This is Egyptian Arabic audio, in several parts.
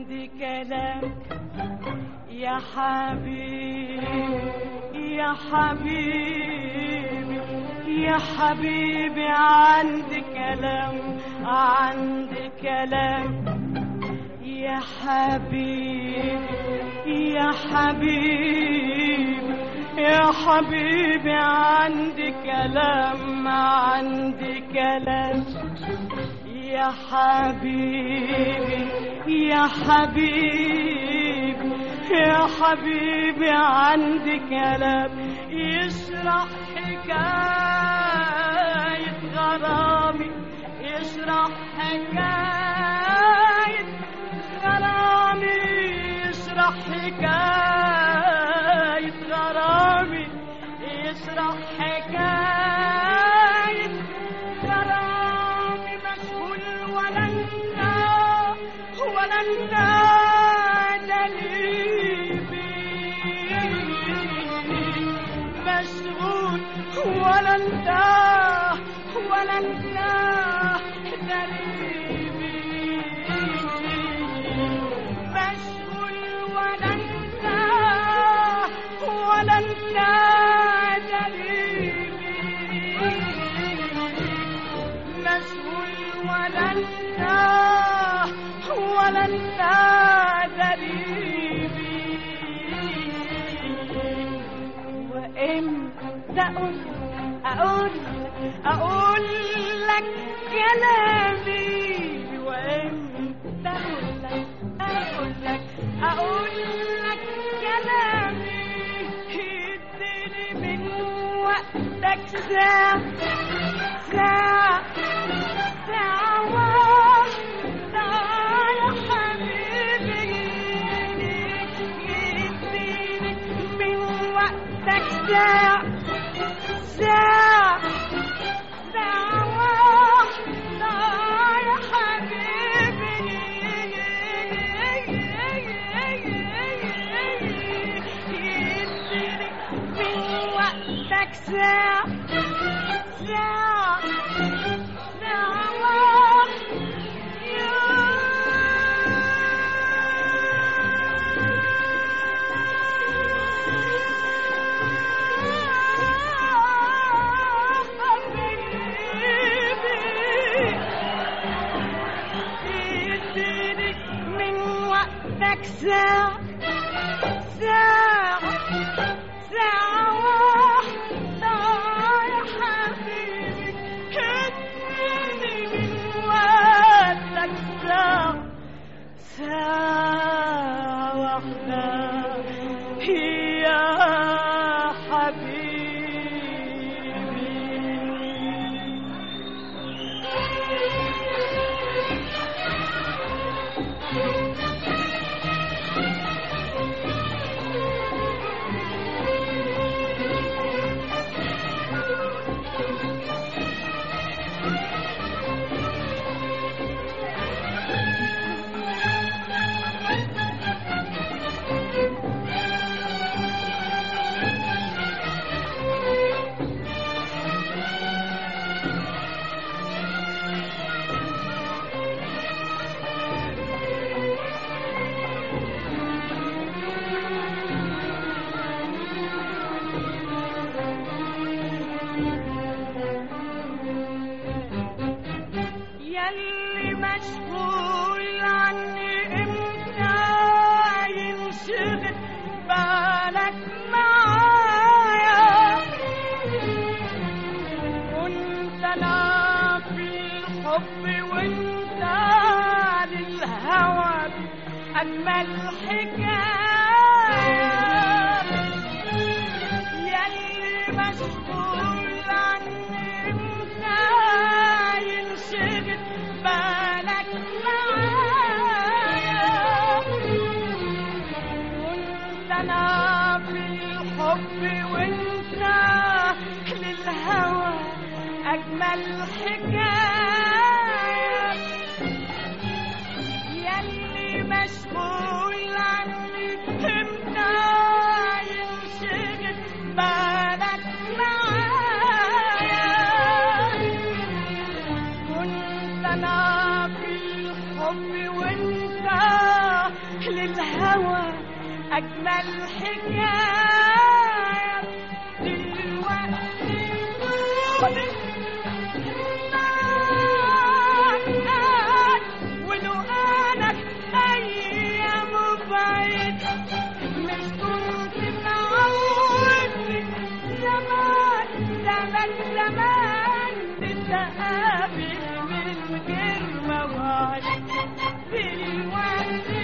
عندي كلام يا حبيبي يا حبيبي يا حبيبي عندي كلام عندي كلام يا حبيبي يا حبيبي يا حبيبي عندي كلام عندي كلام يا حبيبي يا حبيبي يا حبيبي عندي كلام يشرح حكاية غرامي يشرح حكاية غرامي يشرح حكاية غرامي يشرح حكاية غرامي مشغول ولا انت ولا انت دليلي مشغول ولا انت ولا انت دليلي مشغول ولا انت ولا انت دليلي مشغول ولا انت ولا انت دريبي وامتى اقول اقول اقول لك كلامي وامتى اقول لك اقول لك اقول لك كلامي اديني من وقتك ساعة ساعة ساعة واحدة يا حبيبي اديني من وقتك ساعة ساعة ساعة واحدة يا حبيبي اديني من وقتك ساعة ساعة ساعة واحدة يديني من وقتك ساعة ساعة ساعة واحدة يا حبيبي اديني من وقتك ساعة ساعة واحدة يا حبيبي يلي مشغول عني امتى ينشغل بالك معايا وانت لا في الحب وانت للهوى اجمل حكايه يلي مشغول عني امتى ينشغل بالك معايا وانت انا في الحب وانت للهوى اجمل حكايه يلي مشغول عني امتى ينشغل بالك معايا كنت انا في الحب وانت أجمل حكاية دلوقتي معاك ولو أنا أيام بعيد مش كنت معودني زمان زمان زمان نتقابل من غير موعد دلوقتي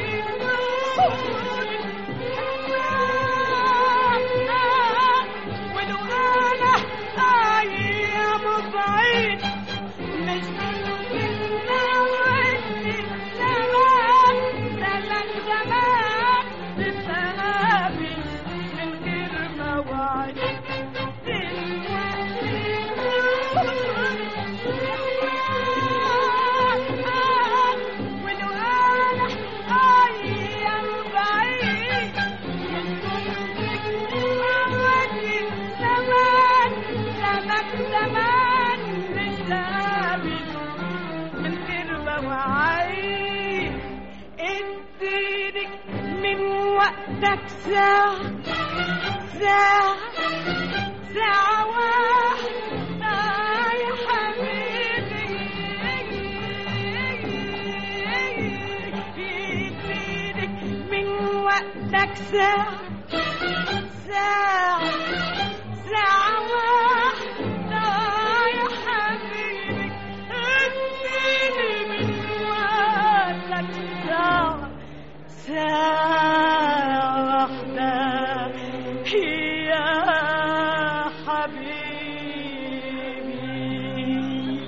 ولو أنا أيام بعيد مش ممكن نودي زمان زمان زمان نتقابل من غير موعد ولو أنا أيام بعيد مش ممكن نودي زمان زمان زمان نتقابل من غير مواعيد اديني من وقتك ساعة ساعة ساعة واحدة يا حبيبي اديني من وقتك ساعة ساعة ساعة واحدة يا حبيبي اديني من وقتك ساعة ساعة واحدة يا حبيبي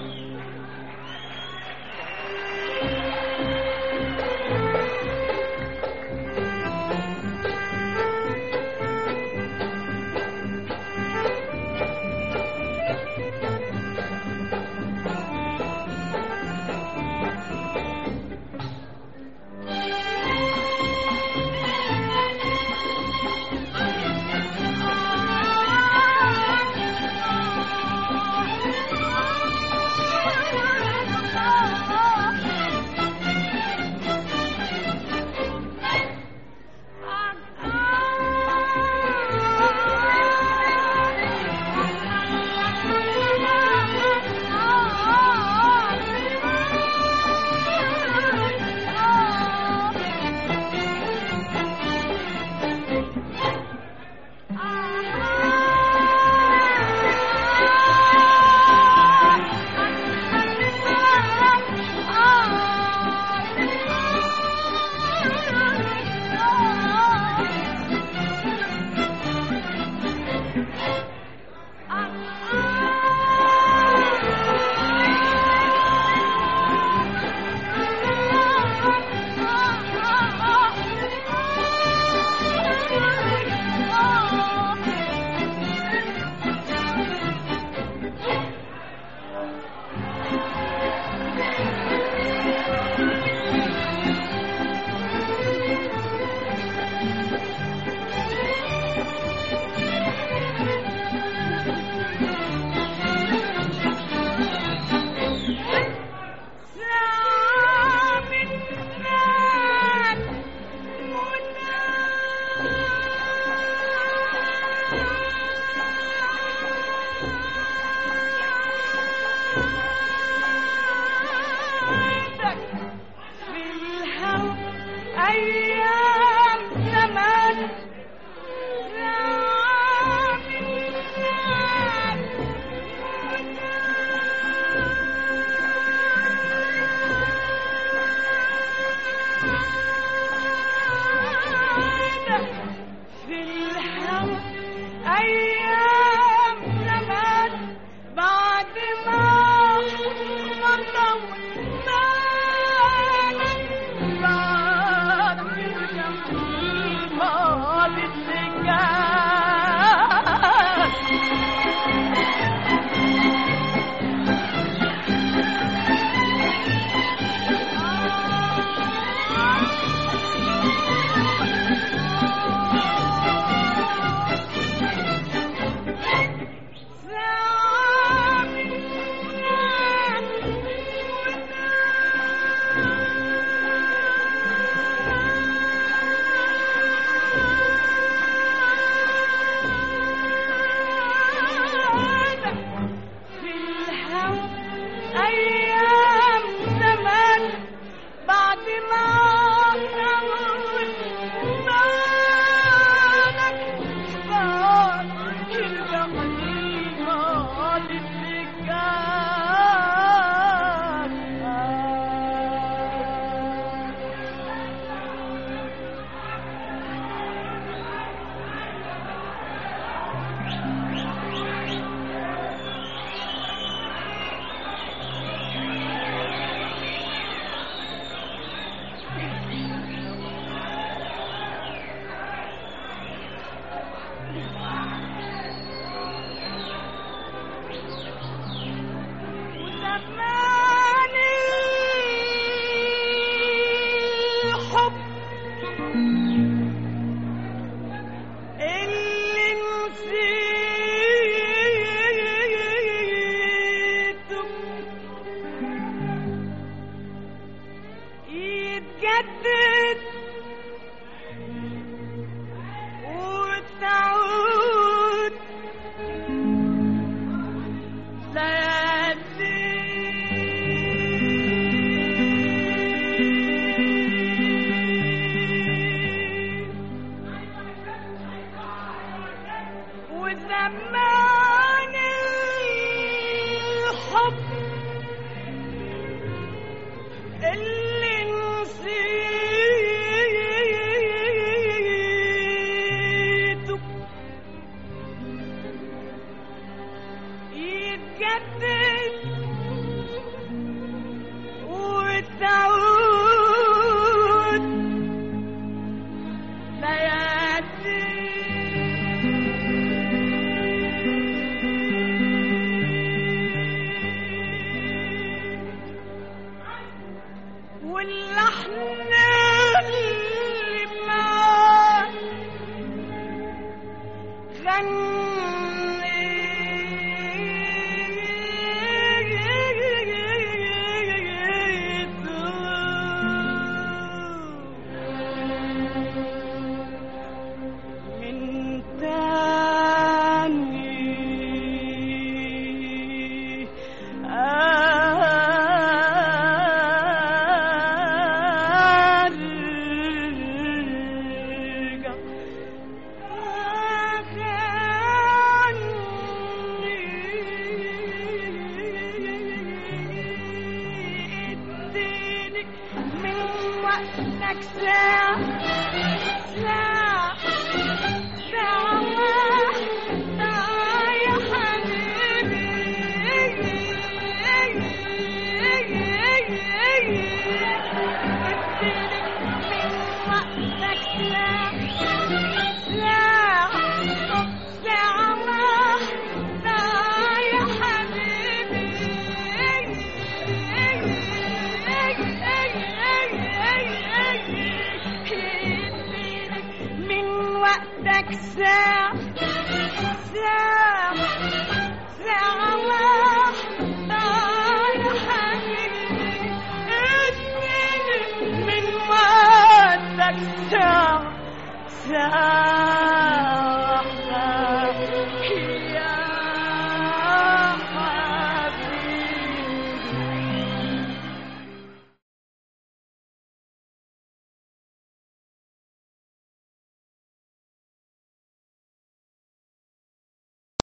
ساعة ساعة ساعة واحدة يا من وقتك ساعة ساعة